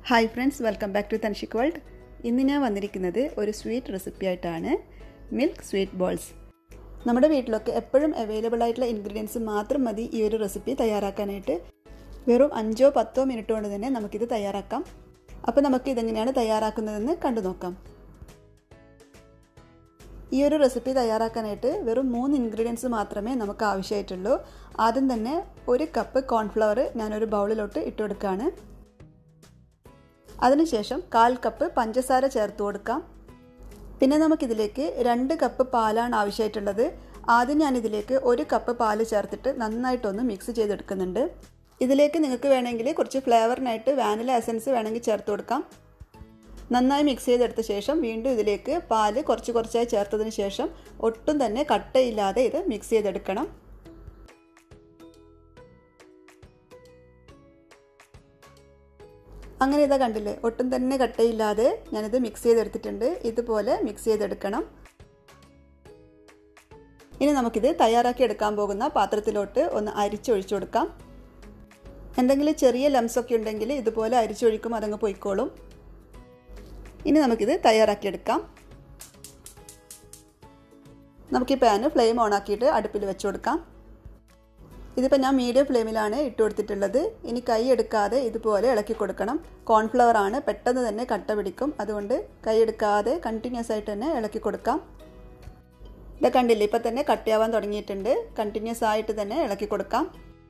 hi friends welcome back to Thanshik world ഇന്ന് ഞാൻ വന്നിരിക്കുന്നത് ഒരു സ്വീറ്റ് റെസിപ്പി ആയിട്ടാണ് മിൽക്ക് സ്വീറ്റ് ബോൾസ് നമ്മുടെ വീട്ടിലൊക്കെ എപ്പോഴും അവൈലബിൾ ആയിട്ടുള്ള ഇൻഗ്രീഡിയൻസ് മാത്രം മതി ഈ ഒരു റെസിപ്പി തയ്യാറാക്കാനായിട്ട് വെറും അഞ്ചോ പത്തോ മിനിറ്റ് കൊണ്ട് തന്നെ നമുക്കിത് തയ്യാറാക്കാം അപ്പോൾ നമുക്ക് ഇതെങ്ങനെയാണ് തയ്യാറാക്കുന്നതെന്ന് കണ്ടു നോക്കാം ഈ ഒരു റെസിപ്പി തയ്യാറാക്കാനായിട്ട് വെറും മൂന്ന് ഇൻഗ്രീഡിയൻസ് മാത്രമേ നമുക്ക് ആവശ്യമായിട്ടുള്ളൂ ആദ്യം തന്നെ ഒരു കപ്പ് കോൺഫ്ലവർ ഞാനൊരു ബൗളിലോട്ട് ഇട്ട് കൊടുക്കുകയാണ് അതിനുശേഷം കാൽ കപ്പ് പഞ്ചസാര ചേർത്ത് കൊടുക്കാം പിന്നെ നമുക്കിതിലേക്ക് രണ്ട് കപ്പ് പാലാണ് ആവശ്യമായിട്ടുള്ളത് ആദ്യം ഞാനിതിലേക്ക് ഒരു കപ്പ് പാല് ചേർത്തിട്ട് നന്നായിട്ടൊന്ന് മിക്സ് ചെയ്തെടുക്കുന്നുണ്ട് ഇതിലേക്ക് നിങ്ങൾക്ക് വേണമെങ്കിൽ കുറച്ച് ഫ്ലേവറിനായിട്ട് വാനില എസൻസ് വേണമെങ്കിൽ ചേർത്ത് കൊടുക്കാം നന്നായി മിക്സ് ചെയ്തെടുത്ത ശേഷം വീണ്ടും ഇതിലേക്ക് പാല് കുറച്ച് കുറച്ചായി ചേർത്തതിന് ശേഷം ഒട്ടും തന്നെ കട്ടയില്ലാതെ ഇത് മിക്സ് ചെയ്തെടുക്കണം അങ്ങനെ ഇതാ കണ്ടില്ലേ ഒട്ടും തന്നെ കട്ടയില്ലാതെ ഞാനിത് മിക്സ് ചെയ്തെടുത്തിട്ടുണ്ട് ഇതുപോലെ മിക്സ് ചെയ്തെടുക്കണം ഇനി നമുക്കിത് തയ്യാറാക്കി എടുക്കാൻ പോകുന്ന പാത്രത്തിലോട്ട് ഒന്ന് അരിച്ചൊഴിച്ചു കൊടുക്കാം എന്തെങ്കിലും ചെറിയ ലംസൊക്കെ ഉണ്ടെങ്കിൽ ഇതുപോലെ അരിച്ചൊഴിക്കും അതങ്ങ് പൊയ്ക്കോളും ഇനി നമുക്കിത് തയ്യാറാക്കിയെടുക്കാം നമുക്ക് ഈ പാന് ഫ്ലെയിം ഓൺ ആക്കിയിട്ട് അടുപ്പിൽ വെച്ച് കൊടുക്കാം ഇതിപ്പോൾ ഞാൻ മീഡിയം ഫ്ലെയിമിലാണ് ഇട്ട് കൊടുത്തിട്ടുള്ളത് ഇനി കൈ എടുക്കാതെ ഇതുപോലെ ഇളക്കി കൊടുക്കണം കോൺഫ്ലവർ ആണ് പെട്ടെന്ന് തന്നെ കട്ട പിടിക്കും അതുകൊണ്ട് കൈ എടുക്കാതെ കണ്ടിന്യൂസ് ആയിട്ട് തന്നെ ഇളക്കി കൊടുക്കാം ഇത് കണ്ടില്ലേ ഇപ്പം തന്നെ കട്ടിയാവാൻ തുടങ്ങിയിട്ടുണ്ട് കണ്ടിന്യൂസ് ആയിട്ട് തന്നെ ഇളക്കി കൊടുക്കാം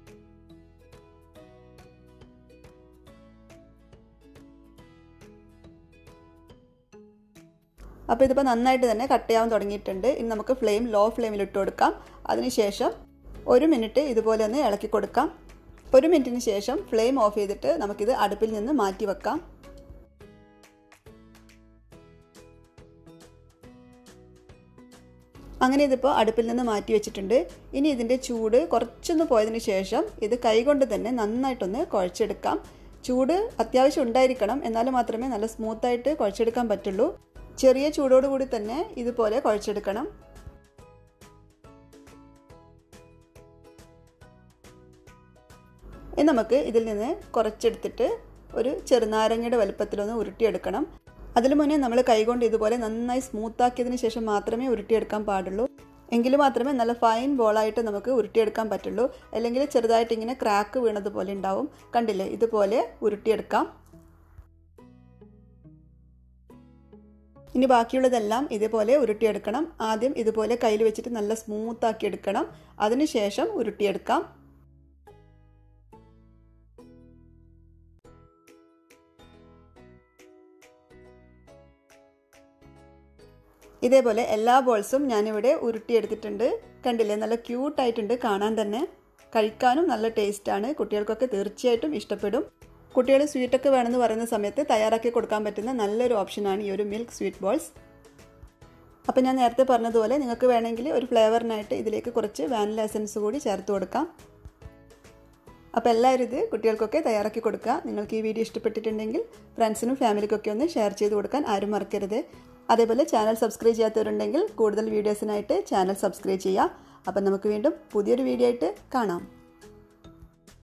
അപ്പോൾ ഇതിപ്പോൾ നന്നായിട്ട് തന്നെ കട്ടയാവാൻ തുടങ്ങിയിട്ടുണ്ട് ഇനി നമുക്ക് ഫ്ലെയിം ലോ ഫ്ലെയിമിൽ ഇട്ട് കൊടുക്കാം അതിനുശേഷം ഒരു മിനിറ്റ് ഇതുപോലെ ഒന്ന് ഇളക്കി കൊടുക്കാം ഒരു മിനിറ്റിന് ശേഷം ഫ്ലെയിം ഓഫ് ചെയ്തിട്ട് നമുക്കിത് അടുപ്പിൽ നിന്ന് മാറ്റി വെക്കാം അങ്ങനെ ഇതിപ്പോൾ അടുപ്പിൽ നിന്ന് മാറ്റി വെച്ചിട്ടുണ്ട് ഇനി ഇതിൻ്റെ ചൂട് കുറച്ചൊന്ന് പോയതിന് ശേഷം ഇത് കൈകൊണ്ട് തന്നെ നന്നായിട്ടൊന്ന് കുഴച്ചെടുക്കാം ചൂട് അത്യാവശ്യം ഉണ്ടായിരിക്കണം എന്നാൽ മാത്രമേ നല്ല സ്മൂത്തായിട്ട് കുഴച്ചെടുക്കാൻ പറ്റുള്ളൂ ചെറിയ ചൂടോടുകൂടി തന്നെ ഇതുപോലെ കുഴച്ചെടുക്കണം ഇനി നമുക്ക് ഇതിൽ നിന്ന് കുറച്ചെടുത്തിട്ട് ഒരു ചെറുനാരങ്ങയുടെ വലുപ്പത്തിലൊന്ന് ഉരുട്ടിയെടുക്കണം അതിനു മുന്നേ നമ്മൾ കൈകൊണ്ട് ഇതുപോലെ നന്നായി സ്മൂത്താക്കിയതിന് ശേഷം മാത്രമേ ഉരുട്ടിയെടുക്കാൻ പാടുള്ളൂ എങ്കിൽ മാത്രമേ നല്ല ഫൈൻ ബോളായിട്ട് നമുക്ക് ഉരുട്ടിയെടുക്കാൻ പറ്റുള്ളൂ അല്ലെങ്കിൽ ചെറുതായിട്ട് ഇങ്ങനെ ക്രാക്ക് വീണതുപോലെ ഉണ്ടാവും കണ്ടില്ലേ ഇതുപോലെ ഉരുട്ടിയെടുക്കാം ഇനി ബാക്കിയുള്ളതെല്ലാം ഇതുപോലെ ഉരുട്ടിയെടുക്കണം ആദ്യം ഇതുപോലെ കയ്യിൽ വെച്ചിട്ട് നല്ല സ്മൂത്താക്കി എടുക്കണം അതിനുശേഷം ഉരുട്ടിയെടുക്കാം ഇതേപോലെ എല്ലാ ബോൾസും ഞാനിവിടെ ഉരുട്ടിയെടുത്തിട്ടുണ്ട് കണ്ടില്ലേ നല്ല ക്യൂട്ടായിട്ടുണ്ട് കാണാൻ തന്നെ കഴിക്കാനും നല്ല ടേസ്റ്റാണ് കുട്ടികൾക്കൊക്കെ തീർച്ചയായിട്ടും ഇഷ്ടപ്പെടും കുട്ടികൾ സ്വീറ്റൊക്കെ വേണമെന്ന് പറയുന്ന സമയത്ത് തയ്യാറാക്കി കൊടുക്കാൻ പറ്റുന്ന നല്ലൊരു ഓപ്ഷനാണ് ഈ ഒരു മിൽക്ക് സ്വീറ്റ് ബോൾസ് അപ്പോൾ ഞാൻ നേരത്തെ പറഞ്ഞതുപോലെ നിങ്ങൾക്ക് വേണമെങ്കിൽ ഒരു ഫ്ലേവറിനായിട്ട് ഇതിലേക്ക് കുറച്ച് വാനില എസൻസ് കൂടി ചേർത്ത് കൊടുക്കാം അപ്പോൾ എല്ലാവരും ഇത് കുട്ടികൾക്കൊക്കെ തയ്യാറാക്കി കൊടുക്കുക നിങ്ങൾക്ക് ഈ വീഡിയോ ഇഷ്ടപ്പെട്ടിട്ടുണ്ടെങ്കിൽ ഫ്രണ്ട്സിനും ഫാമിലിക്കൊക്കെ ഒന്ന് ഷെയർ ചെയ്ത് കൊടുക്കാൻ ആരും മറക്കരുത് അതേപോലെ ചാനൽ സബ്സ്ക്രൈബ് ചെയ്യാത്തവരുണ്ടെങ്കിൽ കൂടുതൽ വീഡിയോസിനായിട്ട് ചാനൽ സബ്സ്ക്രൈബ് ചെയ്യുക അപ്പം നമുക്ക് വീണ്ടും പുതിയൊരു വീഡിയോ ആയിട്ട് കാണാം